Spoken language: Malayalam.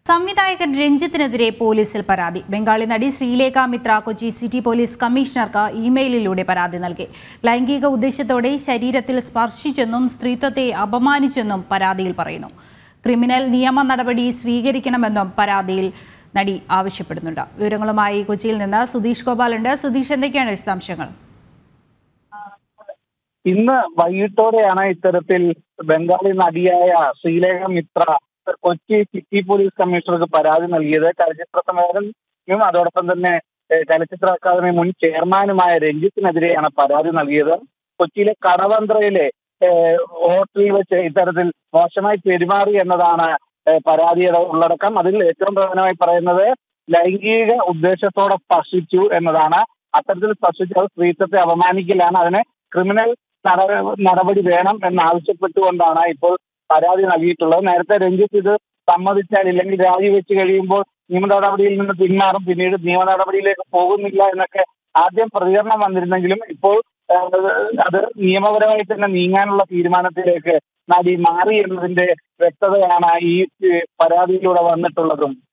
സംവിധായകൻ രഞ്ജിത്തിനെതിരെ പോലീസിൽ പരാതി ബംഗാളി നടി ശ്രീലേഖ മിത്ര കൊച്ചി സിറ്റി പോലീസ് കമ്മീഷണർക്ക് ഇമെയിലിലൂടെ പരാതി നൽകി ലൈംഗിക ഉദ്ദേശത്തോടെ ശരീരത്തിൽ സ്പർശിച്ചെന്നും സ്ത്രീത്വത്തെ അപമാനിച്ചെന്നും പരാതിയിൽ പറയുന്നു ക്രിമിനൽ നിയമ നടപടി സ്വീകരിക്കണമെന്നും പരാതിയിൽ നടി ആവശ്യപ്പെടുന്നുണ്ട് വിവരങ്ങളുമായി കൊച്ചിയിൽ നിന്ന് സുധീഷ് ഗോപാലുണ്ട് സുധീഷ് എന്തൊക്കെയാണ് വിശദാംശങ്ങൾ ഇന്ന് വൈകിട്ടോടെയാണ് ഇത്തരത്തിൽ ബംഗാളി നടിയായ ശ്രീലേഖ മിത്ര കൊച്ചി സിറ്റി പോലീസ് കമ്മീഷണർക്ക് പരാതി നൽകിയത് ചലച്ചിത്ര സമ്മേളനം അതോടൊപ്പം തന്നെ ഏഹ്, ചലച്ചിത്ര അക്കാദമി മുൻ ചെയർമാനുമായ രഞ്ജിത്തിനെതിരെയാണ് പരാതി നൽകിയത് കൊച്ചിയിലെ കടവന്ത്രയിലെ ഏഹ്, ഹോട്ടലിൽ വെച്ച് ഇത്തരത്തിൽ മോശമായി പെരുമാറി എന്നതാണ് ഏഹ്, പരാതിയുടെ ഉള്ളടക്കം അതിൽ ഏറ്റവും പ്രധാനമായി പറയുന്നത് ലൈംഗിക ഉദ്ദേശത്തോടെ സ്പർശിച്ചു എന്നതാണ് അത്തരത്തിൽ സ്പർശിച്ച് അത് സ്ത്രീത്വത്തെ അപമാനിക്കലാണ് അതിന് ക്രിമിനൽ നട- നടപടി വേണം എന്നാവശ്യപ്പെട്ടുകൊണ്ടാണ് ഇപ്പോൾ പരാതി നൽകിയിട്ടുള്ളത് നേരത്തെ രഞ്ജിത്ത് ഇത് സമ്മതിച്ചാൽ ഇല്ലെങ്കിൽ രാജിവെച്ച് കഴിയുമ്പോൾ നിയമ നടപടിയിൽ നിന്ന് പിന്മാറും പിന്നീട് നിയമ നടപടിയിലേക്ക് പോകുന്നില്ല എന്നൊക്കെ ആദ്യം പ്രതികരണം വന്നിരുന്നെങ്കിലും ഇപ്പോൾ ഏഹ്, അത് നിയമപരമായി തന്നെ നീങ്ങാനുള്ള തീരുമാനത്തിലേക്ക് നടി മാറി എന്നതിന്റെ വ്യക്തതയാണ് ഈ ഏഹ്, പരാതിയിലൂടെ വന്നിട്ടുള്ളതും